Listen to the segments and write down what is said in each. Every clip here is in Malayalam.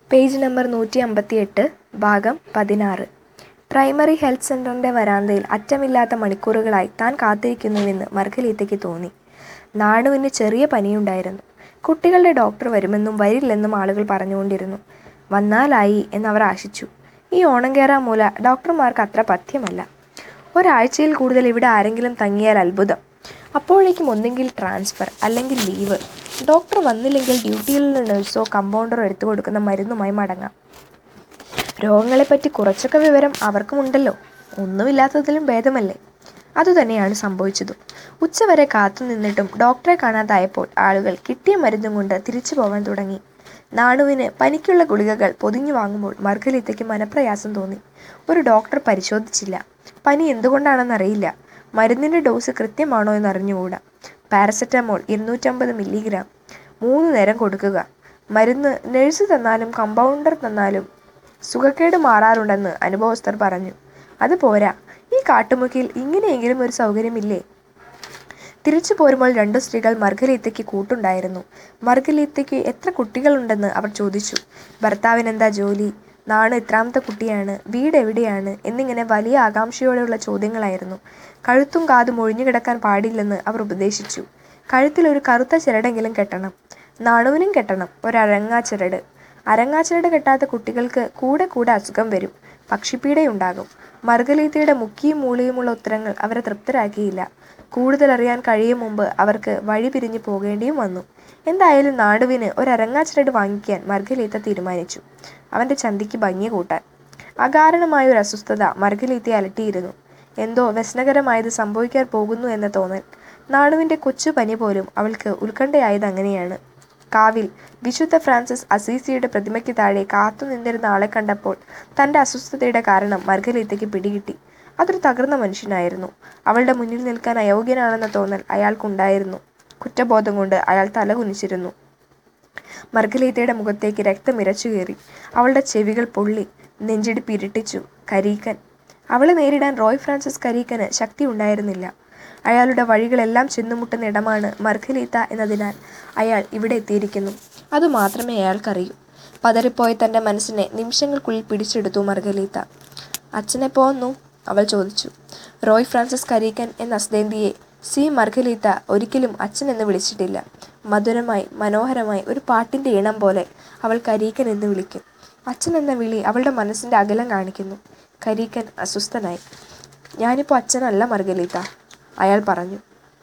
പേജ് നമ്പർ നൂറ്റി അമ്പത്തിയെട്ട് ഭാഗം പതിനാറ് പ്രൈമറി ഹെൽത്ത് സെൻ്ററിൻ്റെ വരാന്തയിൽ അറ്റമില്ലാത്ത മണിക്കൂറുകളായി താൻ കാത്തിരിക്കുന്നുവെന്ന് മർഗലീത്തയ്ക്ക് തോന്നി നാണുവിന് ചെറിയ പനിയുണ്ടായിരുന്നു കുട്ടികളുടെ ഡോക്ടർ വരുമെന്നും വരില്ലെന്നും ആളുകൾ പറഞ്ഞുകൊണ്ടിരുന്നു വന്നാലായി എന്നവർ ആശിച്ചു ഈ ഓണം കയറാൻ മൂല ഡോക്ടർമാർക്ക് അത്ര പഥ്യമല്ല ഒരാഴ്ചയിൽ കൂടുതൽ ഇവിടെ ആരെങ്കിലും തങ്ങിയാൽ അത്ഭുതം അപ്പോഴേക്കും ഒന്നെങ്കിൽ ട്രാൻസ്ഫർ അല്ലെങ്കിൽ ലീവ് ഡോക്ടർ വന്നില്ലെങ്കിൽ ഡ്യൂട്ടിയിലുള്ള നഴ്സോ കമ്പൗണ്ടറോ എടുത്തു കൊടുക്കുന്ന മരുന്നുമായി മടങ്ങാം രോഗങ്ങളെപ്പറ്റി കുറച്ചൊക്കെ വിവരം അവർക്കുമുണ്ടല്ലോ ഒന്നുമില്ലാത്തതിലും ഭേദമല്ലേ അതുതന്നെയാണ് സംഭവിച്ചതും ഉച്ചവരെ കാത്തു നിന്നിട്ടും ഡോക്ടറെ കാണാതായപ്പോൾ ആളുകൾ കിട്ടിയ മരുന്നും കൊണ്ട് തിരിച്ചു പോകാൻ തുടങ്ങി നാണുവിന് പനിക്കുള്ള ഗുളികകൾ പൊതിഞ്ഞു വാങ്ങുമ്പോൾ മർഗലീത്തയ്ക്ക് മനപ്രയാസം തോന്നി ഒരു ഡോക്ടർ പരിശോധിച്ചില്ല പനി എന്തുകൊണ്ടാണെന്നറിയില്ല മരുന്നിൻ്റെ ഡോസ് കൃത്യമാണോ എന്നറിഞ്ഞുകൂടാ പാരസെറ്റമോൾ ഇരുന്നൂറ്റമ്പത് മില്ലിഗ്രാം മൂന്ന് നേരം കൊടുക്കുക മരുന്ന് നഴ്സ് തന്നാലും കമ്പൗണ്ടർ തന്നാലും സുഖക്കേട് മാറാറുണ്ടെന്ന് അനുഭവസ്ഥർ പറഞ്ഞു അത് പോരാ ഈ കാട്ടുമുക്കിൽ ഇങ്ങനെയെങ്കിലും ഒരു സൗകര്യമില്ലേ തിരിച്ചു പോരുമ്പോൾ രണ്ടു സ്ത്രീകൾ മർഗലീത്തയ്ക്ക് കൂട്ടുണ്ടായിരുന്നു മർഗലീത്തയ്ക്ക് എത്ര കുട്ടികളുണ്ടെന്ന് അവർ ചോദിച്ചു ഭർത്താവിനെന്താ ജോലി നാണു എത്രാമത്തെ കുട്ടിയാണ് വീട് എവിടെയാണ് എന്നിങ്ങനെ വലിയ ആകാംക്ഷയോടെയുള്ള ചോദ്യങ്ങളായിരുന്നു കഴുത്തും കാതും ഒഴിഞ്ഞു കിടക്കാൻ പാടില്ലെന്ന് അവർ ഉപദേശിച്ചു കഴുത്തിൽ ഒരു കറുത്ത ചിരടെങ്കിലും കെട്ടണം നാണുവിനും കെട്ടണം ഒരരങ്ങാച്ചിരട് അരങ്ങാച്ചിരട് കെട്ടാത്ത കുട്ടികൾക്ക് കൂടെ കൂടെ അസുഖം വരും പക്ഷിപ്പീടയുണ്ടാകും മർഗലീത്തയുടെ മുക്കിയും മൂളിയുമുള്ള ഉത്തരങ്ങൾ അവരെ തൃപ്തരാക്കിയില്ല കൂടുതൽ അറിയാൻ കഴിയും മുമ്പ് അവർക്ക് വഴി പിരിഞ്ഞു പോകേണ്ടിയും വന്നു എന്തായാലും നാടുവിന് ഒരരങ്ങാച്ചിരട് വാങ്ങിക്കാൻ മർഗലീത്ത തീരുമാനിച്ചു അവൻ്റെ ചന്തിക്ക് ഭംഗി കൂട്ടാൻ അകാരണമായ ഒരു അസ്വസ്ഥത മർഗലീത്തയെ അലട്ടിയിരുന്നു എന്തോ വ്യസനകരമായത് സംഭവിക്കാൻ പോകുന്നു എന്ന തോന്നൽ നാടുവിൻ്റെ കൊച്ചു പനി പോലും അവൾക്ക് ഉത്കണ്ഠയായത് അങ്ങനെയാണ് കാവിൽ വിശുദ്ധ ഫ്രാൻസിസ് അസീസിയുടെ പ്രതിമയ്ക്ക് താഴെ കാത്തു നിന്നിരുന്ന ആളെ കണ്ടപ്പോൾ തൻ്റെ അസ്വസ്ഥതയുടെ കാരണം മർഗലീത്തയ്ക്ക് പിടികിട്ടി അതൊരു തകർന്ന മനുഷ്യനായിരുന്നു അവളുടെ മുന്നിൽ നിൽക്കാൻ അയോഗ്യനാണെന്ന തോന്നൽ അയാൾക്കുണ്ടായിരുന്നു കുറ്റബോധം കൊണ്ട് അയാൾ തല കുനിച്ചിരുന്നു മർഗലീത്തയുടെ മുഖത്തേക്ക് രക്തം ഇരച്ചു കയറി അവളുടെ ചെവികൾ പൊള്ളി നെഞ്ചിടിപ്പ് ഇരട്ടിച്ചു കരീക്കൻ അവളെ നേരിടാൻ റോയ് ഫ്രാൻസിസ് കരീക്കന് ശക്തി ഉണ്ടായിരുന്നില്ല അയാളുടെ വഴികളെല്ലാം ചെന്നുമുട്ടുന്ന ഇടമാണ് മർഗലീത്ത എന്നതിനാൽ അയാൾ ഇവിടെ എത്തിയിരിക്കുന്നു അതുമാത്രമേ അയാൾക്കറിയൂ പതറിപ്പോയ തൻ്റെ മനസ്സിനെ നിമിഷങ്ങൾക്കുള്ളിൽ പിടിച്ചെടുത്തു മർഗലീത്ത അച്ഛനെ പോന്നു അവൾ ചോദിച്ചു റോയ് ഫ്രാൻസിസ് കരീക്കൻ എന്ന അസ്തേന്തിയെ സി മർഗലീത്ത ഒരിക്കലും അച്ഛൻ എന്ന് വിളിച്ചിട്ടില്ല മധുരമായി മനോഹരമായി ഒരു പാട്ടിൻ്റെ ഈണം പോലെ അവൾ കരീക്കൻ എന്ന് വിളിക്കും അച്ഛൻ എന്ന വിളി അവളുടെ മനസ്സിൻ്റെ അകലം കാണിക്കുന്നു കരീക്കൻ അസ്വസ്ഥനായി ഞാനിപ്പോൾ അച്ഛനല്ല മർഗലീത്ത അയാൾ പറഞ്ഞു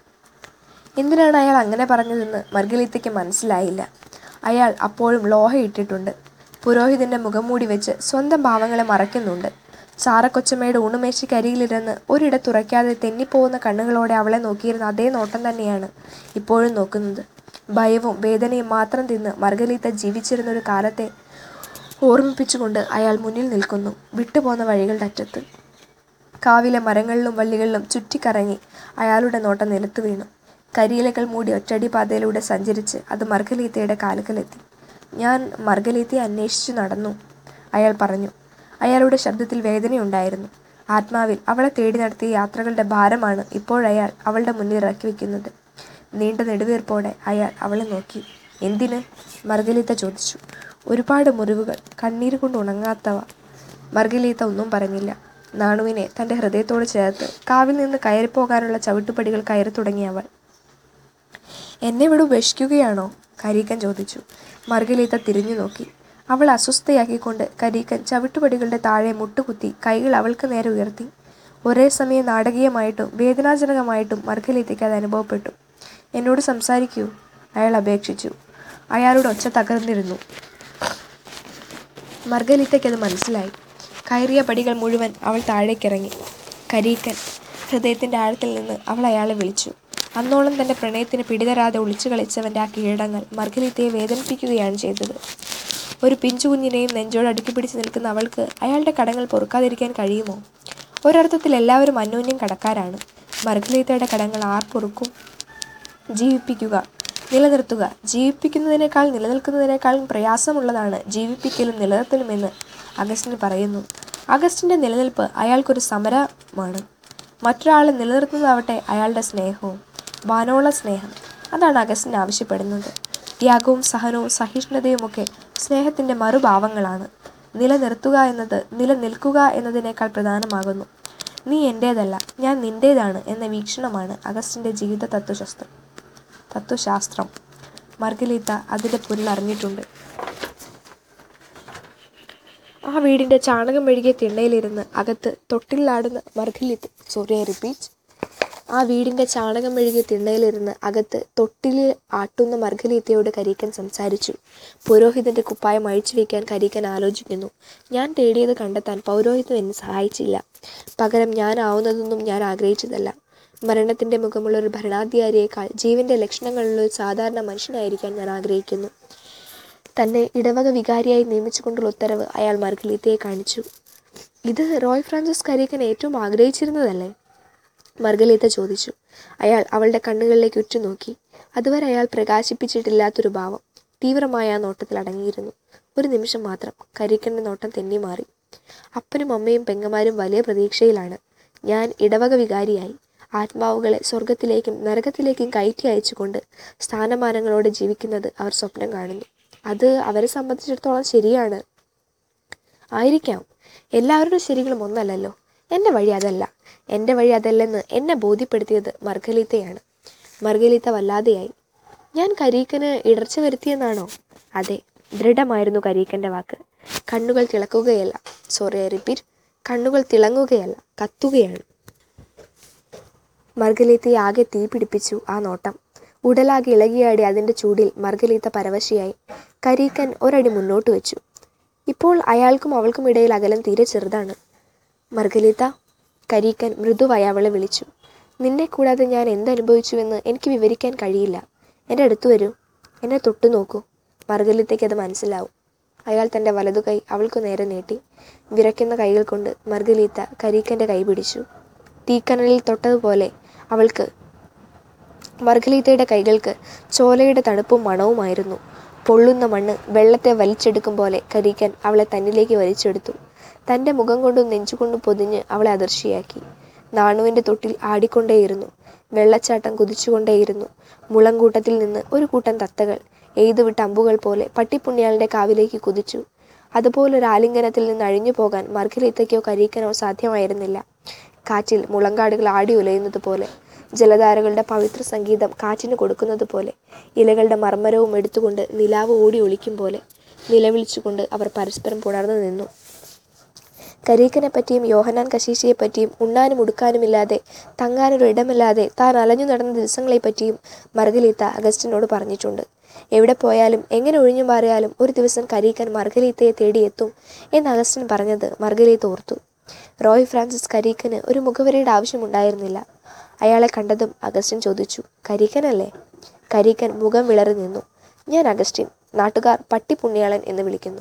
എന്തിനാണ് അയാൾ അങ്ങനെ പറഞ്ഞതെന്ന് മർഗലീത്തയ്ക്ക് മനസ്സിലായില്ല അയാൾ അപ്പോഴും ലോഹ ഇട്ടിട്ടുണ്ട് പുരോഹിതന്റെ മുഖം മൂടി വെച്ച് സ്വന്തം ഭാവങ്ങളെ മറയ്ക്കുന്നുണ്ട് സാറക്കൊച്ചമ്മയുടെ ഊണുമേശയ്ക്കരികിലിരുന്ന് ഒരിടത്തുറയ്ക്കാതെ തെന്നിപ്പോകുന്ന കണ്ണുകളോടെ അവളെ നോക്കിയിരുന്ന അതേ നോട്ടം തന്നെയാണ് ഇപ്പോഴും നോക്കുന്നത് ഭയവും വേദനയും മാത്രം തിന്ന് മർഗലീത്ത ജീവിച്ചിരുന്ന ഒരു കാലത്തെ ഓർമ്മിപ്പിച്ചുകൊണ്ട് അയാൾ മുന്നിൽ നിൽക്കുന്നു വിട്ടുപോകുന്ന വഴികളുടെ അറ്റത്ത് കാവിലെ മരങ്ങളിലും വള്ളികളിലും ചുറ്റിക്കറങ്ങി അയാളുടെ നോട്ടം നിലത്ത് വീണു കരിയിലകൾ മൂടി ഒറ്റടി പാതയിലൂടെ സഞ്ചരിച്ച് അത് മർഗലീത്തയുടെ കാലുകലെത്തി ഞാൻ മർഗലീത്തയെ അന്വേഷിച്ചു നടന്നു അയാൾ പറഞ്ഞു അയാളുടെ ശബ്ദത്തിൽ വേദനയുണ്ടായിരുന്നു ആത്മാവിൽ അവളെ തേടി നടത്തിയ യാത്രകളുടെ ഭാരമാണ് ഇപ്പോഴയാൾ അവളുടെ മുന്നിൽ ഇറക്കി വെക്കുന്നത് നീണ്ട നെടുവീർപ്പോടെ അയാൾ അവളെ നോക്കി എന്തിന് മർഗലീത്ത ചോദിച്ചു ഒരുപാട് മുറിവുകൾ കണ്ണീര് കൊണ്ട് ഉണങ്ങാത്തവ മർഗലീത്ത ഒന്നും പറഞ്ഞില്ല നാണുവിനെ തൻ്റെ ഹൃദയത്തോട് ചേർത്ത് കാവിൽ നിന്ന് കയറിപ്പോകാനുള്ള ചവിട്ടുപടികൾ കയറി തുടങ്ങി അവൾ എന്നെ ഇവിടെ ഉപേക്ഷിക്കുകയാണോ കരീക്കൻ ചോദിച്ചു മർഗലീത്ത തിരിഞ്ഞു നോക്കി അവൾ അസ്വസ്ഥയാക്കിക്കൊണ്ട് കരീക്കൻ ചവിട്ടുപടികളുടെ താഴെ മുട്ടുകുത്തി കൈകൾ അവൾക്ക് നേരെ ഉയർത്തി ഒരേ സമയം നാടകീയമായിട്ടും വേദനാജനകമായിട്ടും മർഗലീത്തയ്ക്ക് അത് അനുഭവപ്പെട്ടു എന്നോട് സംസാരിക്കൂ അയാൾ അപേക്ഷിച്ചു അയാളുടെ ഒച്ച തകർന്നിരുന്നു മർഗലീത്തയ്ക്ക് അത് മനസ്സിലായി കയറിയ പടികൾ മുഴുവൻ അവൾ താഴേക്കിറങ്ങി കരീക്കൻ ഹൃദയത്തിൻ്റെ ആഴത്തിൽ നിന്ന് അവൾ അയാളെ വിളിച്ചു അന്നോളം തൻ്റെ പ്രണയത്തിന് പിടിതരാതെ ഒളിച്ചു കളിച്ചവൻ്റെ ആ കീഴടങ്ങൾ മർഗലീത്തയെ വേദനിപ്പിക്കുകയാണ് ചെയ്തത് ഒരു പിഞ്ചുകുഞ്ഞിനെയും നെഞ്ചോട് അടുക്കി പിടിച്ച് നിൽക്കുന്ന അവൾക്ക് അയാളുടെ കടങ്ങൾ പൊറുക്കാതിരിക്കാൻ കഴിയുമോ ഒരർത്ഥത്തിൽ എല്ലാവരും അന്യോന്യം കടക്കാരാണ് മർഗലീത്തയുടെ കടങ്ങൾ ആർ പൊറുക്കും ജീവിപ്പിക്കുക നിലനിർത്തുക ജീവിപ്പിക്കുന്നതിനേക്കാൾ നിലനിൽക്കുന്നതിനേക്കാളും പ്രയാസമുള്ളതാണ് ജീവിപ്പിക്കലും നിലനിർത്തലുമെന്ന് അഗസ്റ്റിൻ പറയുന്നു അഗസ്റ്റിൻ്റെ നിലനിൽപ്പ് അയാൾക്കൊരു സമരമാണ് മറ്റൊരാളെ നിലനിർത്തുന്നതാവട്ടെ അയാളുടെ സ്നേഹവും വാനോള സ്നേഹം അതാണ് അഗസ്റ്റിൻ ആവശ്യപ്പെടുന്നത് ത്യാഗവും സഹനവും സഹിഷ്ണുതയുമൊക്കെ സ്നേഹത്തിൻ്റെ മറുഭാവങ്ങളാണ് നിലനിർത്തുക എന്നത് നിലനിൽക്കുക എന്നതിനേക്കാൾ പ്രധാനമാകുന്നു നീ എൻ്റേതല്ല ഞാൻ നിൻ്റേതാണ് എന്ന വീക്ഷണമാണ് അഗസ്റ്റിൻ്റെ ജീവിത തത്വശാസ്ത്രം തത്വശാസ്ത്രം മർഗലീത്ത അതിൻ്റെ പൊരുൾ അറിഞ്ഞിട്ടുണ്ട് ആ വീടിൻ്റെ ചാണകം മെഴുകിയ തിണ്ണയിലിരുന്ന് അകത്ത് തൊട്ടിലാടുന്ന മർഗലീത്ത സോറി ഐ റിപ്പീറ്റ് ആ വീടിൻ്റെ ചാണകം മെഴുകിയ തിണ്ണയിലിരുന്ന് അകത്ത് തൊട്ടിൽ ആട്ടുന്ന മർഗലീത്തയോട് കരീക്കൻ സംസാരിച്ചു പുരോഹിതൻ്റെ കുപ്പായം അഴിച്ചു വയ്ക്കാൻ കരീക്കൻ ആലോചിക്കുന്നു ഞാൻ തേടിയത് കണ്ടെത്താൻ പൗരോഹിത്യം എന്നെ സഹായിച്ചില്ല പകരം ഞാനാവുന്നതൊന്നും ഞാൻ ആഗ്രഹിച്ചതല്ല മരണത്തിൻ്റെ മുഖമുള്ള ഒരു ഭരണാധികാരിയേക്കാൾ ജീവൻ്റെ ലക്ഷണങ്ങളുള്ള ഒരു സാധാരണ മനുഷ്യനായിരിക്കാൻ ഞാൻ ആഗ്രഹിക്കുന്നു തന്നെ ഇടവക വികാരിയായി നിയമിച്ചുകൊണ്ടുള്ള ഉത്തരവ് അയാൾ മർഗലീത്തയെ കാണിച്ചു ഇത് റോയ് ഫ്രാൻസിസ് കരീക്കൻ ഏറ്റവും ആഗ്രഹിച്ചിരുന്നതല്ലേ മർഗലീത്ത ചോദിച്ചു അയാൾ അവളുടെ കണ്ണുകളിലേക്ക് ഉറ്റുനോക്കി അതുവരെ അയാൾ പ്രകാശിപ്പിച്ചിട്ടില്ലാത്തൊരു ഭാവം തീവ്രമായ ആ നോട്ടത്തിൽ അടങ്ങിയിരുന്നു ഒരു നിമിഷം മാത്രം കരീക്കൻ്റെ നോട്ടം തെന്നി മാറി അപ്പനും അമ്മയും പെങ്ങന്മാരും വലിയ പ്രതീക്ഷയിലാണ് ഞാൻ ഇടവക വികാരിയായി ആത്മാവുകളെ സ്വർഗത്തിലേക്കും നരകത്തിലേക്കും കയറ്റി അയച്ചുകൊണ്ട് സ്ഥാനമാനങ്ങളോടെ ജീവിക്കുന്നത് അവർ സ്വപ്നം കാണുന്നു അത് അവരെ സംബന്ധിച്ചിടത്തോളം ശരിയാണ് ആയിരിക്കാം എല്ലാവരുടെ ശരികളും ഒന്നല്ലല്ലോ എൻ്റെ വഴി അതല്ല എൻ്റെ വഴി അതല്ലെന്ന് എന്നെ ബോധ്യപ്പെടുത്തിയത് മർഗലീത്തയാണ് മർഗലീത്ത വല്ലാതെയായി ഞാൻ കരീക്കന് ഇടർച്ച വരുത്തിയെന്നാണോ അതെ ദൃഢമായിരുന്നു കരീക്കൻ്റെ വാക്ക് കണ്ണുകൾ തിളക്കുകയല്ല സോറി ഐ റിപ്പീറ്റ് കണ്ണുകൾ തിളങ്ങുകയല്ല കത്തുകയാണ് മർഗലീത്തയെ ആകെ തീ പിടിപ്പിച്ചു ആ നോട്ടം ഉടലാകെ ഇളകിയാടി അതിൻ്റെ ചൂടിൽ മർഗലീത്ത പരവശിയായി കരീക്കൻ ഒരടി മുന്നോട്ട് വെച്ചു ഇപ്പോൾ അയാൾക്കും അവൾക്കും ഇടയിൽ അകലം തീരെ ചെറുതാണ് മർഗലീത്ത കരീക്കൻ മൃദുവായി അവളെ വിളിച്ചു നിന്നെ കൂടാതെ ഞാൻ എന്തനുഭവിച്ചുവെന്ന് എനിക്ക് വിവരിക്കാൻ കഴിയില്ല എൻ്റെ അടുത്ത് വരൂ എന്നെ തൊട്ടു നോക്കൂ മർഗലീത്തയ്ക്ക് അത് മനസ്സിലാവും അയാൾ തൻ്റെ വലതുകൈ അവൾക്കു നേരെ നീട്ടി വിറയ്ക്കുന്ന കൈകൾ കൊണ്ട് മർഗലീത്ത കരീക്കൻ്റെ കൈ പിടിച്ചു തീക്കനലിൽ തൊട്ടതുപോലെ അവൾക്ക് മർഗലീത്തയുടെ കൈകൾക്ക് ചോലയുടെ തണുപ്പും മണവുമായിരുന്നു പൊള്ളുന്ന മണ്ണ് വെള്ളത്തെ വലിച്ചെടുക്കും പോലെ കരീക്കൻ അവളെ തന്നിലേക്ക് വലിച്ചെടുത്തു തൻ്റെ മുഖം കൊണ്ടും നെഞ്ചുകൊണ്ടും പൊതിഞ്ഞ് അവളെ അദർശിയാക്കി നാണുവിൻ്റെ തൊട്ടിൽ ആടിക്കൊണ്ടേയിരുന്നു വെള്ളച്ചാട്ടം കുതിച്ചുകൊണ്ടേയിരുന്നു മുളങ്കൂട്ടത്തിൽ നിന്ന് ഒരു കൂട്ടം തത്തകൾ എയ്തുവിട്ട അമ്പുകൾ പോലെ പട്ടിപ്പുണ്യാളിൻ്റെ കാവിലേക്ക് കുതിച്ചു അതുപോലൊരു ആലിംഗനത്തിൽ നിന്ന് അഴിഞ്ഞു പോകാൻ മർഗലീത്തയ്ക്കോ കരീക്കനോ സാധ്യമായിരുന്നില്ല കാറ്റിൽ മുളങ്കാടുകൾ ആടി ഉലയുന്നത് പോലെ ജലധാരകളുടെ പവിത്ര സംഗീതം കാറ്റിന് കൊടുക്കുന്നത് പോലെ ഇലകളുടെ മർമ്മരവും എടുത്തുകൊണ്ട് നിലാവ് ഓടി ഒളിക്കും പോലെ നിലവിളിച്ചുകൊണ്ട് അവർ പരസ്പരം പുണർന്നു നിന്നു കരീക്കനെ പറ്റിയും യോഹനാൻ കശീശയെ പറ്റിയും ഉണ്ണാനും ഉടുക്കാനുമില്ലാതെ തങ്ങാനൊരു ഇടമില്ലാതെ താൻ അലഞ്ഞു നടന്ന ദിവസങ്ങളെ പറ്റിയും മർഗലീത്ത അഗസ്റ്റിനോട് പറഞ്ഞിട്ടുണ്ട് എവിടെ പോയാലും എങ്ങനെ ഒഴിഞ്ഞു മാറിയാലും ഒരു ദിവസം കരീക്കൻ മർഗലീത്തയെ തേടിയെത്തും എന്ന് അഗസ്റ്റിൻ പറഞ്ഞത് മർഗലീത്ത ഓർത്തു റോയ് ഫ്രാൻസിസ് കരീക്കന് ഒരു മുഖവരയുടെ ആവശ്യമുണ്ടായിരുന്നില്ല അയാളെ കണ്ടതും അഗസ്റ്റിൻ ചോദിച്ചു കരീക്കനല്ലേ കരീക്കൻ മുഖം വിളറി നിന്നു ഞാൻ അഗസ്റ്റിൻ നാട്ടുകാർ പട്ടിപ്പുണ്യാളൻ എന്ന് വിളിക്കുന്നു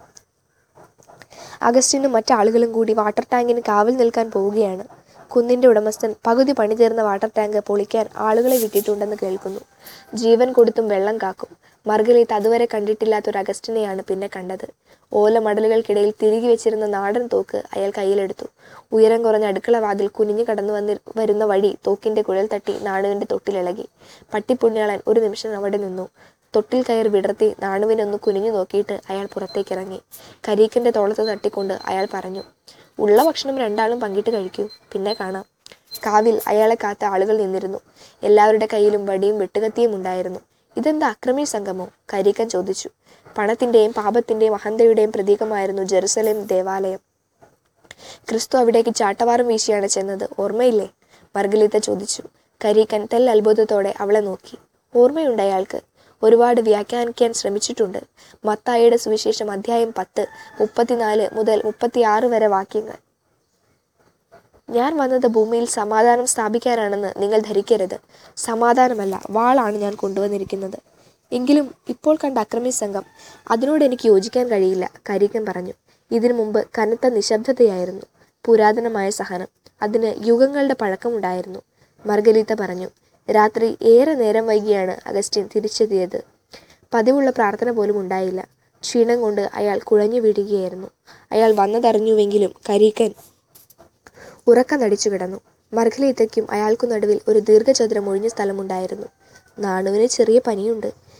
അഗസ്റ്റിനും മറ്റാളുകളും കൂടി വാട്ടർ ടാങ്കിന് കാവൽ നിൽക്കാൻ പോവുകയാണ് കുന്നിൻ്റെ ഉടമസ്ഥൻ പകുതി പണി തീർന്ന വാട്ടർ ടാങ്ക് പൊളിക്കാൻ ആളുകളെ വിട്ടിട്ടുണ്ടെന്ന് കേൾക്കുന്നു ജീവൻ കൊടുത്തും വെള്ളം കാക്കും മർഗലീത്ത് അതുവരെ കണ്ടിട്ടില്ലാത്ത ഒരു അഗസ്റ്റിനെയാണ് പിന്നെ കണ്ടത് ഓലമടലുകൾക്കിടയിൽ തിരികെ വെച്ചിരുന്ന നാടൻ തോക്ക് അയാൾ കയ്യിലെടുത്തു ഉയരം കുറഞ്ഞ അടുക്കള വാതിൽ കുനിഞ്ഞു കടന്നു വന്നി വരുന്ന വഴി തോക്കിന്റെ കുഴൽ തട്ടി നാണുവിന്റെ തൊട്ടിലിളകി പട്ടിപ്പുണ്യാളൻ ഒരു നിമിഷം അവിടെ നിന്നു തൊട്ടിൽ കയർ വിടർത്തി നാണുവിനൊന്ന് കുനിഞ്ഞു നോക്കിയിട്ട് അയാൾ പുറത്തേക്കിറങ്ങി കരീക്കന്റെ തോളത്ത് തട്ടിക്കൊണ്ട് അയാൾ പറഞ്ഞു ഉള്ള ഭക്ഷണം രണ്ടാളും പങ്കിട്ട് കഴിക്കൂ പിന്നെ കാണാം കാവിൽ അയാളെ കാത്ത ആളുകൾ നിന്നിരുന്നു എല്ലാവരുടെ കയ്യിലും വടിയും വെട്ടുകത്തിയും ഉണ്ടായിരുന്നു ഇതെന്താ അക്രമി സംഘമോ കരീക്കൻ ചോദിച്ചു പണത്തിന്റെയും പാപത്തിന്റെയും അഹന്തയുടെയും പ്രതീകമായിരുന്നു ജെറുസലേം ദേവാലയം ക്രിസ്തു അവിടേക്ക് ചാട്ടവാറും വീശിയാണ് ചെന്നത് ഓർമ്മയില്ലേ മർഗലീത്ത ചോദിച്ചു കരീക്കൻ തെൽ അത്ഭുതത്തോടെ അവളെ നോക്കി ഓർമ്മയുണ്ട് അയാൾക്ക് ഒരുപാട് വ്യാഖ്യാനിക്കാൻ ശ്രമിച്ചിട്ടുണ്ട് മത്തായിയുടെ സുവിശേഷം അധ്യായം പത്ത് മുപ്പത്തിനാല് മുതൽ മുപ്പത്തിയാറ് വരെ വാക്യങ്ങൾ ഞാൻ വന്നത് ഭൂമിയിൽ സമാധാനം സ്ഥാപിക്കാനാണെന്ന് നിങ്ങൾ ധരിക്കരുത് സമാധാനമല്ല വാളാണ് ഞാൻ കൊണ്ടുവന്നിരിക്കുന്നത് എങ്കിലും ഇപ്പോൾ കണ്ട അക്രമി സംഘം അതിനോട് എനിക്ക് യോജിക്കാൻ കഴിയില്ല കരീക്കൻ പറഞ്ഞു ഇതിനു മുമ്പ് കനത്ത നിശബ്ദതയായിരുന്നു പുരാതനമായ സഹനം അതിന് യുഗങ്ങളുടെ പഴക്കമുണ്ടായിരുന്നു മർഗലീത്ത പറഞ്ഞു രാത്രി ഏറെ നേരം വൈകിയാണ് അഗസ്റ്റിൻ തിരിച്ചെത്തിയത് പതിവുള്ള പ്രാർത്ഥന പോലും ഉണ്ടായില്ല ക്ഷീണം കൊണ്ട് അയാൾ കുഴഞ്ഞു വീഴുകയായിരുന്നു അയാൾ വന്നതറിഞ്ഞുവെങ്കിലും കരീക്കൻ ഉറക്കം നടിച്ചു കിടന്നു മർഗലീത്തയ്ക്കും അയാൾക്കു നടുവിൽ ഒരു ദീർഘചതുരം ഒഴിഞ്ഞ സ്ഥലമുണ്ടായിരുന്നു നാണുവിന് ചെറിയ പനിയുണ്ട്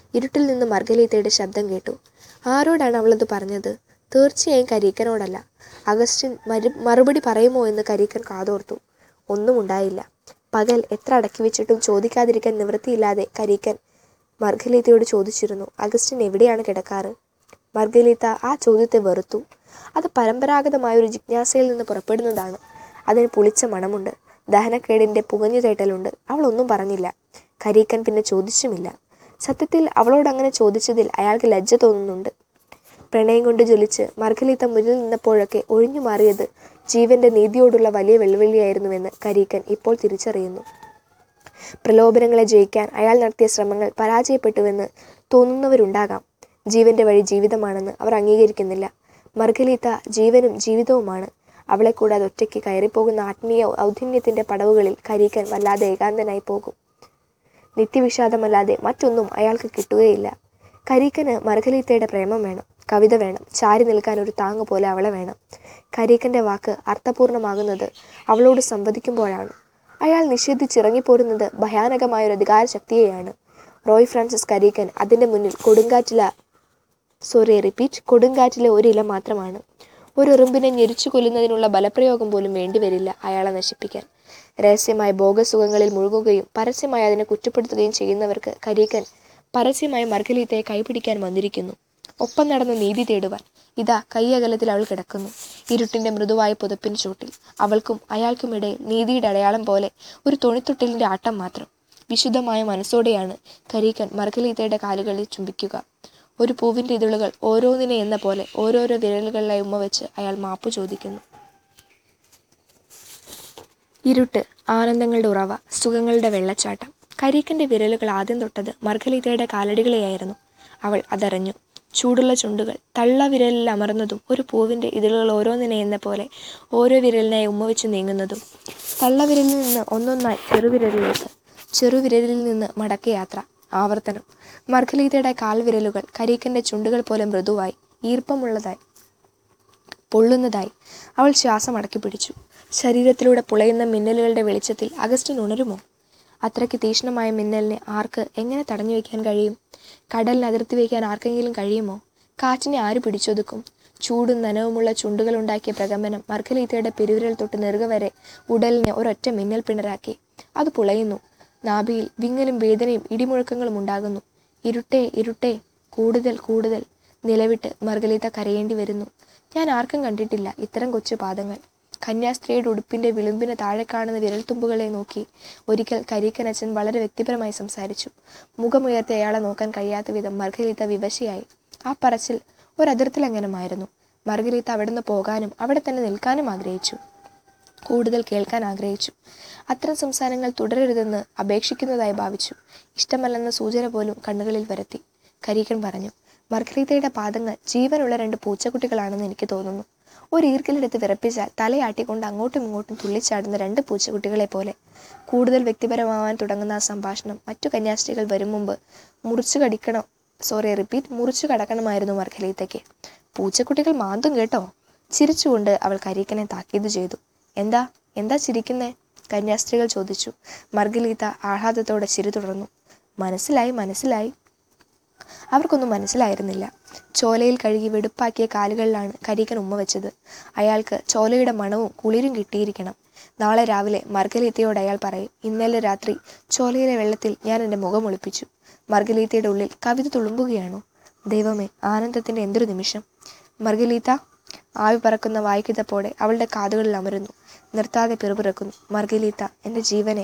ഇരുട്ടിൽ നിന്ന് മർഗലീത്തയുടെ ശബ്ദം കേട്ടു ആരോടാണ് അവളത് പറഞ്ഞത് തീർച്ചയായും കരീക്കനോടല്ല അഗസ്റ്റിൻ മരു മറുപടി പറയുമോ എന്ന് കരീക്കൻ കാതോർത്തു ഒന്നും ഉണ്ടായില്ല പകൽ എത്ര അടക്കി വെച്ചിട്ടും ചോദിക്കാതിരിക്കാൻ നിവൃത്തിയില്ലാതെ കരീക്കൻ മർഗലീത്തയോട് ചോദിച്ചിരുന്നു അഗസ്റ്റിൻ എവിടെയാണ് കിടക്കാറ് മർഗലീത്ത ആ ചോദ്യത്തെ വെറുത്തു അത് പരമ്പരാഗതമായ ഒരു ജിജ്ഞാസയിൽ നിന്ന് പുറപ്പെടുന്നതാണ് അതിന് പുളിച്ച മണമുണ്ട് ദഹനക്കേടിൻ്റെ പുകഞ്ഞു തേട്ടലുണ്ട് അവൾ ഒന്നും പറഞ്ഞില്ല കരീക്കൻ പിന്നെ ചോദിച്ചുമില്ല സത്യത്തിൽ അവളോട് അങ്ങനെ ചോദിച്ചതിൽ അയാൾക്ക് ലജ്ജ തോന്നുന്നുണ്ട് പ്രണയം കൊണ്ട് ജ്വലിച്ച് മർഗലീത്ത മുന്നിൽ നിന്നപ്പോഴൊക്കെ ഒഴിഞ്ഞു മാറിയത് ജീവന്റെ നീതിയോടുള്ള വലിയ വെല്ലുവിളിയായിരുന്നുവെന്ന് കരീക്കൻ ഇപ്പോൾ തിരിച്ചറിയുന്നു പ്രലോഭനങ്ങളെ ജയിക്കാൻ അയാൾ നടത്തിയ ശ്രമങ്ങൾ പരാജയപ്പെട്ടുവെന്ന് തോന്നുന്നവരുണ്ടാകാം ജീവന്റെ വഴി ജീവിതമാണെന്ന് അവർ അംഗീകരിക്കുന്നില്ല മർഗലീത്ത ജീവനും ജീവിതവുമാണ് അവളെ കൂടാതെ ഒറ്റയ്ക്ക് കയറിപ്പോകുന്ന ആത്മീയ ഔദ്ധന്യത്തിന്റെ പടവുകളിൽ കരീക്കൻ വല്ലാതെ ഏകാന്തനായി പോകും നിത്യവിഷാദമല്ലാതെ മറ്റൊന്നും അയാൾക്ക് കിട്ടുകയില്ല കരീക്കന് മർഗലീത്തയുടെ പ്രേമം വേണം കവിത വേണം ചാരി നിൽക്കാൻ ഒരു താങ്ങ് പോലെ അവളെ വേണം കരീക്കന്റെ വാക്ക് അർത്ഥപൂർണമാകുന്നത് അവളോട് സംവദിക്കുമ്പോഴാണ് അയാൾ നിഷേധിച്ചിറങ്ങിപ്പോരുന്നത് ഭയാനകമായ ഒരു അധികാര ശക്തിയെയാണ് റോയ് ഫ്രാൻസിസ് കരീക്കൻ അതിന്റെ മുന്നിൽ കൊടുങ്കാറ്റില സോറി റിപ്പീറ്റ് കൊടുങ്കാറ്റിലെ ഒരു ഇല മാത്രമാണ് ഒരു എറുമ്പിനെ ഞെരിച്ചു കൊല്ലുന്നതിനുള്ള ബലപ്രയോഗം പോലും വേണ്ടിവരില്ല അയാളെ നശിപ്പിക്കാൻ രഹസ്യമായ ഭോഗസുഖങ്ങളിൽ മുഴുകുകയും പരസ്യമായി അതിനെ കുറ്റപ്പെടുത്തുകയും ചെയ്യുന്നവർക്ക് കരീക്കൻ പരസ്യമായി മർഗലീത്തയെ കൈപിടിക്കാൻ വന്നിരിക്കുന്നു ഒപ്പം നടന്ന് നീതി തേടുവാൻ ഇതാ കൈയകലത്തിൽ അവൾ കിടക്കുന്നു ഇരുട്ടിന്റെ മൃദുവായ പുതപ്പിന് ചൂട്ടിൽ അവൾക്കും അയാൾക്കുമിടയിൽ നീതിയുടെ അടയാളം പോലെ ഒരു തുണിത്തൊട്ടിലിന്റെ ആട്ടം മാത്രം വിശുദ്ധമായ മനസ്സോടെയാണ് കരീക്കൻ മർഗലീത്തയുടെ കാലുകളിൽ ചുംബിക്കുക ഒരു പൂവിന്റെ ഇതളുകൾ ഓരോന്നിനെ എന്ന പോലെ ഓരോരോ വിരലുകളിലായി ഉമ്മ വെച്ച് അയാൾ മാപ്പ് ചോദിക്കുന്നു ഇരുട്ട് ആനന്ദങ്ങളുടെ ഉറവ സുഖങ്ങളുടെ വെള്ളച്ചാട്ടം കരീക്കന്റെ വിരലുകൾ ആദ്യം തൊട്ടത് മർഗലീതയുടെ കാലടികളെയായിരുന്നു അവൾ അതറിഞ്ഞു ചൂടുള്ള ചുണ്ടുകൾ തള്ള വിരലിൽ അമർന്നതും ഒരു പൂവിന്റെ ഇതളുകൾ ഓരോന്നിനെ എന്ന പോലെ ഓരോ വിരലിനായി ഉമ്മ വെച്ച് നീങ്ങുന്നതും തള്ളവിരലിൽ നിന്ന് ഒന്നൊന്നായി ചെറുവിരലിലേക്ക് ചെറുവിരലിൽ നിന്ന് മടക്കയാത്ര ആവർത്തനം മർഗലീതയുടെ കാൽവിരലുകൾ കരീക്കന്റെ ചുണ്ടുകൾ പോലെ മൃദുവായി ഈർപ്പമുള്ളതായി പൊള്ളുന്നതായി അവൾ ശ്വാസം അടക്കി പിടിച്ചു ശരീരത്തിലൂടെ പുളയുന്ന മിന്നലുകളുടെ വെളിച്ചത്തിൽ അഗസ്റ്റിൻ ഉണരുമോ അത്രയ്ക്ക് തീക്ഷ്ണമായ മിന്നലിനെ ആർക്ക് എങ്ങനെ തടഞ്ഞു വയ്ക്കാൻ കഴിയും കടലിന് അതിർത്തി വയ്ക്കാൻ ആർക്കെങ്കിലും കഴിയുമോ കാറ്റിനെ ആര് പിടിച്ചൊതുക്കും ചൂടും നനവുമുള്ള ചുണ്ടുകളുണ്ടാക്കിയ പ്രകമ്പനം മർഗലീത്തയുടെ പെരുവിരൽ തൊട്ട് നെറുക വരെ ഉടലിനെ ഒരൊറ്റ മിന്നൽ പിണറാക്കി അത് പുളയുന്നു നാഭിയിൽ വിങ്ങലും വേദനയും ഇടിമുഴക്കങ്ങളും ഉണ്ടാകുന്നു ഇരുട്ടേ ഇരുട്ടേ കൂടുതൽ കൂടുതൽ നിലവിട്ട് മർഗലീത്ത കരയേണ്ടി വരുന്നു ഞാൻ ആർക്കും കണ്ടിട്ടില്ല ഇത്തരം കൊച്ചു പാദങ്ങൾ കന്യാസ്ത്രീയുടെ ഉടുപ്പിന്റെ വിളുമ്പിന് താഴെ കാണുന്ന വിരൽത്തുമ്പുകളെ നോക്കി ഒരിക്കൽ കരീക്കനച്ചൻ വളരെ വ്യക്തിപരമായി സംസാരിച്ചു മുഖമുയർത്തി അയാളെ നോക്കാൻ കഴിയാത്ത വിധം മർഗലീത്ത വിവശയായി ആ പറച്ചിൽ ഒരതിർത്തിലംഘനമായിരുന്നു മർഗലീത്ത അവിടുന്ന് പോകാനും അവിടെ തന്നെ നിൽക്കാനും ആഗ്രഹിച്ചു കൂടുതൽ കേൾക്കാൻ ആഗ്രഹിച്ചു അത്തരം സംസാരങ്ങൾ തുടരരുതെന്ന് അപേക്ഷിക്കുന്നതായി ഭാവിച്ചു ഇഷ്ടമല്ലെന്ന സൂചന പോലും കണ്ണുകളിൽ വരത്തി കരീക്കൻ പറഞ്ഞു മർഗരീതയുടെ പാദങ്ങൾ ജീവനുള്ള രണ്ട് പൂച്ചക്കുട്ടികളാണെന്ന് എനിക്ക് തോന്നുന്നു ഒരു ഈർക്കിലെടുത്ത് വിറപ്പിച്ചാൽ തലയാട്ടിക്കൊണ്ട് അങ്ങോട്ടും ഇങ്ങോട്ടും തുള്ളിച്ചാടുന്ന രണ്ട് പൂച്ചക്കുട്ടികളെ പോലെ കൂടുതൽ വ്യക്തിപരമാവാൻ തുടങ്ങുന്ന ആ സംഭാഷണം മറ്റു കന്യാസ്ത്രീകൾ വരും മുമ്പ് മുറിച്ചു കടിക്കണം സോറി റിപ്പീറ്റ് മുറിച്ചു കടക്കണമായിരുന്നു മർഗലീത്തയ്ക്ക് പൂച്ചക്കുട്ടികൾ മാന്തും കേട്ടോ ചിരിച്ചുകൊണ്ട് അവൾ കരീക്കനെ താക്കീത് ചെയ്തു എന്താ എന്താ ചിരിക്കുന്നേ കന്യാസ്ത്രീകൾ ചോദിച്ചു മർഗലീത്ത ആഹ്ലാദത്തോടെ ചിരി തുടർന്നു മനസ്സിലായി മനസ്സിലായി അവർക്കൊന്നും മനസ്സിലായിരുന്നില്ല ചോലയിൽ കഴുകി വെടുപ്പാക്കിയ കാലുകളിലാണ് കരീക്കൻ ഉമ്മ വെച്ചത് അയാൾക്ക് ചോലയുടെ മണവും കുളിരും കിട്ടിയിരിക്കണം നാളെ രാവിലെ മർഗലീത്തയോട് അയാൾ പറയും ഇന്നലെ രാത്രി ചോലയിലെ വെള്ളത്തിൽ ഞാൻ എൻ്റെ മുഖം ഒളിപ്പിച്ചു മർഗലീത്തയുടെ ഉള്ളിൽ കവിത തുളുമ്പുകയാണോ ദൈവമേ ആനന്ദത്തിൻ്റെ എന്തൊരു നിമിഷം മർഗലീത്ത ആവി പറക്കുന്ന വായിക്കുതപ്പോടെ അവളുടെ കാതുകളിൽ അമരുന്നു നിർത്താതെ പിറുപിറക്കുന്നു മർഗലീത്ത എൻ്റെ ജീവനെ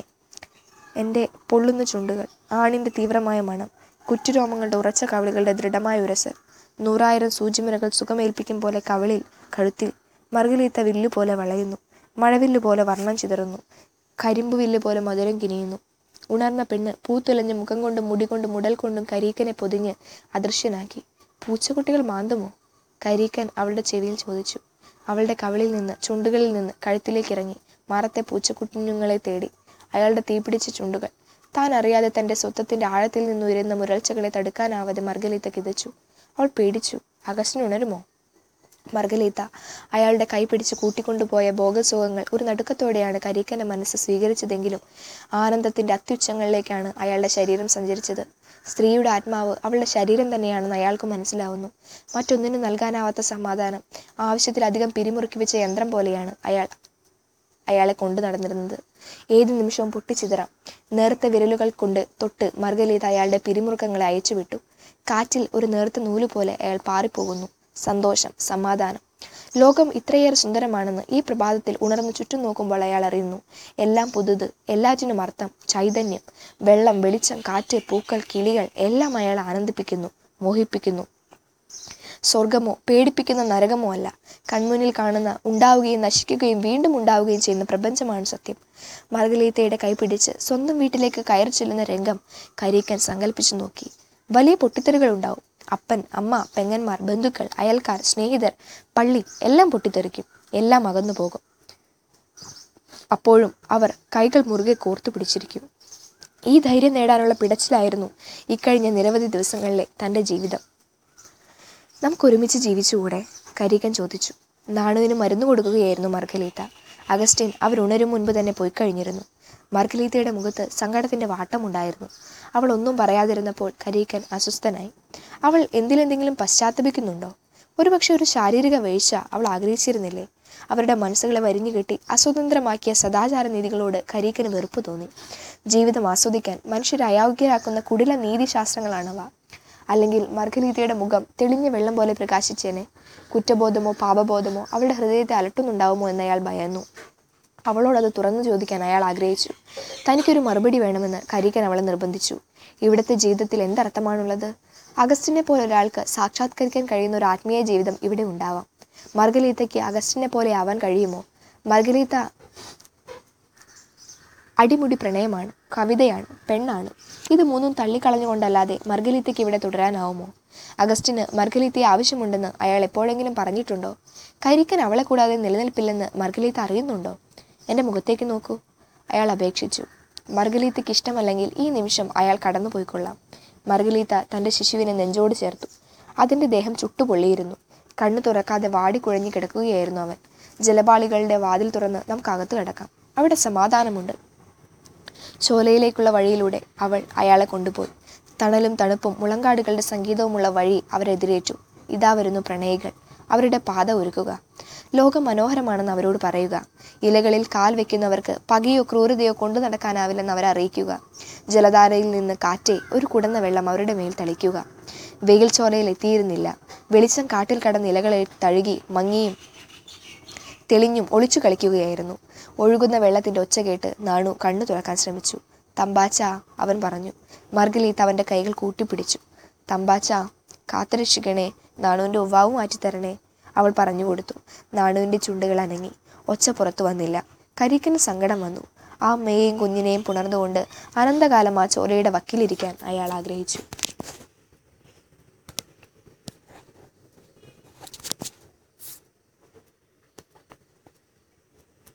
എൻ്റെ പൊള്ളുന്ന ചുണ്ടുകൾ ആണിൻ്റെ തീവ്രമായ മണം കുറ്റുരോമങ്ങളുടെ ഉറച്ച കവിളുകളുടെ ദൃഢമായ ഉരസ് നൂറായിരം സൂചിമുനകൾ സുഖമേൽപ്പിക്കും പോലെ കവിളിൽ കഴുത്തിൽ മറുകിലീത്ത വില്ലു പോലെ വളയുന്നു മഴവില്ലു പോലെ വർണ്ണം ചിതറുന്നു കരിമ്പു വില്ല് പോലെ മധുരം കിനിയുന്നു ഉണർന്ന പെണ്ണ് പൂത്തുലഞ്ഞ മുഖം കൊണ്ടും മുടി കൊണ്ടും മുടൽ കൊണ്ടും കരീക്കനെ പൊതിഞ്ഞ് അദൃശ്യനാക്കി പൂച്ചക്കുട്ടികൾ മാന്തുമോ കരീക്കൻ അവളുടെ ചെവിയിൽ ചോദിച്ചു അവളുടെ കവിളിൽ നിന്ന് ചുണ്ടുകളിൽ നിന്ന് കഴുത്തിലേക്ക് ഇറങ്ങി മാറത്തെ പൂച്ചക്കുഞ്ഞുങ്ങളെ തേടി അയാളുടെ തീപിടിച്ച ചുണ്ടുകൾ താൻ അറിയാതെ തന്റെ സ്വത്വത്തിന്റെ ആഴത്തിൽ നിന്ന് ഉയരുന്ന മുരൾച്ചകളെ തടുക്കാനാവാതെ മർഗലീത്ത കിതച്ചു അവൾ പേടിച്ചു അഗസ്റ്റിന് ഉണരുമോ മർഗലീത്ത അയാളുടെ കൈ പിടിച്ച് കൂട്ടിക്കൊണ്ടുപോയ ഭോഗസുഖങ്ങൾ ഒരു നടുക്കത്തോടെയാണ് കരീക്കന്റെ മനസ്സ് സ്വീകരിച്ചതെങ്കിലും ആനന്ദത്തിന്റെ അത്യുച്ചങ്ങളിലേക്കാണ് അയാളുടെ ശരീരം സഞ്ചരിച്ചത് സ്ത്രീയുടെ ആത്മാവ് അവളുടെ ശരീരം തന്നെയാണെന്ന് അയാൾക്ക് മനസ്സിലാവുന്നു മറ്റൊന്നിനും നൽകാനാവാത്ത സമാധാനം ആവശ്യത്തിലധികം പിരിമുറുക്കി വെച്ച യന്ത്രം പോലെയാണ് അയാൾ അയാളെ കൊണ്ടു നടന്നിരുന്നത് ഏത് നിമിഷവും പൊട്ടിച്ചിതറാം നേർത്ത വിരലുകൾ കൊണ്ട് തൊട്ട് മർഗലീത അയാളുടെ പിരിമുറുക്കങ്ങളെ അയച്ചുവിട്ടു കാറ്റിൽ ഒരു നേർത്ത നൂല് പോലെ അയാൾ പാറിപ്പോകുന്നു സന്തോഷം സമാധാനം ലോകം ഇത്രയേറെ സുന്ദരമാണെന്ന് ഈ പ്രഭാതത്തിൽ ഉണർന്ന് ചുറ്റും നോക്കുമ്പോൾ അയാൾ അറിയുന്നു എല്ലാം പുതുത് എല്ലാറ്റിനും അർത്ഥം ചൈതന്യം വെള്ളം വെളിച്ചം കാറ്റ് പൂക്കൾ കിളികൾ എല്ലാം അയാൾ ആനന്ദിപ്പിക്കുന്നു മോഹിപ്പിക്കുന്നു സ്വർഗമോ പേടിപ്പിക്കുന്ന നരകമോ അല്ല കൺമുന്നിൽ കാണുന്ന ഉണ്ടാവുകയും നശിക്കുകയും വീണ്ടും ഉണ്ടാവുകയും ചെയ്യുന്ന പ്രപഞ്ചമാണ് സത്യം മർഗലീത്തയുടെ കൈപിടിച്ച് സ്വന്തം വീട്ടിലേക്ക് കയറി ചെല്ലുന്ന രംഗം കരീക്കൻ സങ്കല്പിച്ചു നോക്കി വലിയ പൊട്ടിത്തെറികൾ ഉണ്ടാവും അപ്പൻ അമ്മ പെങ്ങന്മാർ ബന്ധുക്കൾ അയൽക്കാർ സ്നേഹിതർ പള്ളി എല്ലാം പൊട്ടിത്തെറിക്കും എല്ലാം അകന്നു പോകും അപ്പോഴും അവർ കൈകൾ മുറുകെ കോർത്തു പിടിച്ചിരിക്കും ഈ ധൈര്യം നേടാനുള്ള പിടച്ചിലായിരുന്നു ഇക്കഴിഞ്ഞ നിരവധി ദിവസങ്ങളിലെ തൻ്റെ ജീവിതം നമുക്കൊരുമിച്ച് ജീവിച്ചുകൂടെ കരീകൻ ചോദിച്ചു നാണുവിന് മരുന്ന് കൊടുക്കുകയായിരുന്നു മർഗലീത്ത അഗസ്റ്റിൻ അവരുണരും മുൻപ് തന്നെ പോയി കഴിഞ്ഞിരുന്നു മർഗലീത്തയുടെ മുഖത്ത് സങ്കടത്തിന്റെ വാട്ടമുണ്ടായിരുന്നു അവൾ ഒന്നും പറയാതിരുന്നപ്പോൾ കരീക്കൻ അസ്വസ്ഥനായി അവൾ എന്തിലെന്തെങ്കിലും പശ്ചാത്തപിക്കുന്നുണ്ടോ ഒരുപക്ഷെ ഒരു ശാരീരിക വീഴ്ച അവൾ ആഗ്രഹിച്ചിരുന്നില്ലേ അവരുടെ മനസ്സുകളെ വരിഞ്ഞു കെട്ടി അസ്വതന്ത്രമാക്കിയ സദാചാര നീതികളോട് കരീക്കന് വെറുപ്പ് തോന്നി ജീവിതം ആസ്വദിക്കാൻ മനുഷ്യരെ അയോഗ്യരാക്കുന്ന കുടില നീതിശാസ്ത്രങ്ങളാണവ അല്ലെങ്കിൽ മർഗലീതയുടെ മുഖം തെളിഞ്ഞ വെള്ളം പോലെ പ്രകാശിച്ചേനെ കുറ്റബോധമോ പാപബോധമോ അവളുടെ ഹൃദയത്തെ അലട്ടുന്നുണ്ടാവുമോ എന്ന് അയാൾ ഭയന്നു അവളോടത് തുറന്നു ചോദിക്കാൻ അയാൾ ആഗ്രഹിച്ചു തനിക്കൊരു മറുപടി വേണമെന്ന് കരീക്കൻ അവളെ നിർബന്ധിച്ചു ഇവിടുത്തെ ജീവിതത്തിൽ എന്തർത്ഥമാണുള്ളത് അഗസ്റ്റിനെ പോലെ ഒരാൾക്ക് സാക്ഷാത്കരിക്കാൻ കഴിയുന്ന ഒരു ആത്മീയ ജീവിതം ഇവിടെ ഉണ്ടാവാം മർഗലീത്തയ്ക്ക് അഗസ്റ്റിനെ പോലെ ആവാൻ കഴിയുമോ മർഗലീത്ത അടിമുടി പ്രണയമാണ് കവിതയാണ് പെണ്ണാണ് ഇത് മൂന്നും തള്ളിക്കളഞ്ഞുകൊണ്ടല്ലാതെ മർഗലീത്തയ്ക്ക് ഇവിടെ തുടരാനാവുമോ അഗസ്റ്റിന് മർഗലീത്തയെ ആവശ്യമുണ്ടെന്ന് അയാൾ എപ്പോഴെങ്കിലും പറഞ്ഞിട്ടുണ്ടോ കരിക്കൻ അവളെ കൂടാതെ നിലനിൽപ്പില്ലെന്ന് മർഗലീത്ത അറിയുന്നുണ്ടോ എൻ്റെ മുഖത്തേക്ക് നോക്കൂ അയാൾ അപേക്ഷിച്ചു മർഗലീത്തയ്ക്ക് ഇഷ്ടമല്ലെങ്കിൽ ഈ നിമിഷം അയാൾ കടന്നു പോയിക്കൊള്ളാം മർഗലീത്ത തൻ്റെ ശിശുവിനെ നെഞ്ചോട് ചേർത്തു അതിൻ്റെ ദേഹം ചുട്ടുപൊള്ളിയിരുന്നു കണ്ണു തുറക്കാതെ വാടിക്കുഴഞ്ഞു കിടക്കുകയായിരുന്നു അവൻ ജലപാളികളുടെ വാതിൽ തുറന്ന് നമുക്ക് അകത്ത് കിടക്കാം അവിടെ സമാധാനമുണ്ട് ചോലയിലേക്കുള്ള വഴിയിലൂടെ അവൾ അയാളെ കൊണ്ടുപോയി തണലും തണുപ്പും മുളങ്കാടുകളുടെ സംഗീതവുമുള്ള വഴി അവരെതിരേറ്റു ഇതാ വരുന്നു പ്രണയികൾ അവരുടെ പാത ഒരുക്കുക ലോകം മനോഹരമാണെന്ന് അവരോട് പറയുക ഇലകളിൽ കാൽ വെക്കുന്നവർക്ക് പകയോ ക്രൂരതയോ കൊണ്ടു നടക്കാനാവില്ലെന്ന് അവരെ അറിയിക്കുക ജലധാരയിൽ നിന്ന് കാറ്റെ ഒരു കുടന്ന വെള്ളം അവരുടെ മേൽ തളിക്കുക വെയിൽ ചോലയിൽ എത്തിയിരുന്നില്ല വെളിച്ചം കാട്ടിൽ കടന്ന ഇലകളെ തഴുകി മങ്ങിയും തെളിഞ്ഞും ഒളിച്ചു കളിക്കുകയായിരുന്നു ഒഴുകുന്ന വെള്ളത്തിന്റെ ഒച്ച കേട്ട് നാണു കണ്ണു തുറക്കാൻ ശ്രമിച്ചു തമ്പാച്ച അവൻ പറഞ്ഞു മർഗലീത്ത് അവന്റെ കൈകൾ കൂട്ടിപ്പിടിച്ചു തമ്പാച്ച കാത്തുരക്ഷിക്കണേ നാണുവിന്റെ ഉവാവ് മാറ്റിത്തരണേ അവൾ പറഞ്ഞു കൊടുത്തു നാണുവിന്റെ ചുണ്ടുകൾ അനങ്ങി ഒച്ച പുറത്തു വന്നില്ല കരിക്കിന് സങ്കടം വന്നു ആ അമ്മയെയും കുഞ്ഞിനെയും പുണർന്നുകൊണ്ട് അനന്തകാലം ആ ചോരയുടെ വക്കിലിരിക്കാൻ അയാൾ ആഗ്രഹിച്ചു